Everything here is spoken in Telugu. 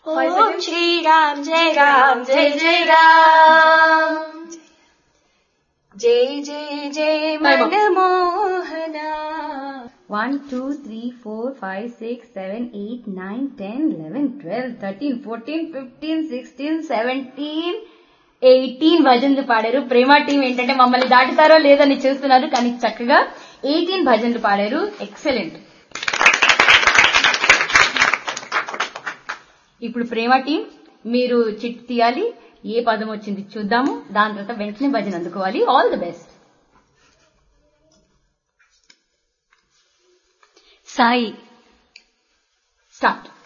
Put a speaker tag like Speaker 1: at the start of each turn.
Speaker 1: ఓం శ్రీరామ్ జయ రామ్ జయ జయ రామ్ జై జై జై Madamohana
Speaker 2: one two three four five six seven eight nine ten eleven twelve thirteen fourteen fifteen sixteen seventeen eighteen భజనలు పాడారు ప్రేమ టీం ఏంటంటే మమ్మల్ని దాటుతారో లేదని చూస్తున్నారు కానీ చక్కగా ఎయిటీన్ భజనలు పాడారు ఎక్సలెంట్ ఇప్పుడు ప్రేమ టీం మీరు చిట్ తీయాలి ఏ పదం వచ్చింది చూద్దాము దాని తర్వాత వెంటనే భజన అందుకోవాలి all the best
Speaker 1: Sai
Speaker 2: start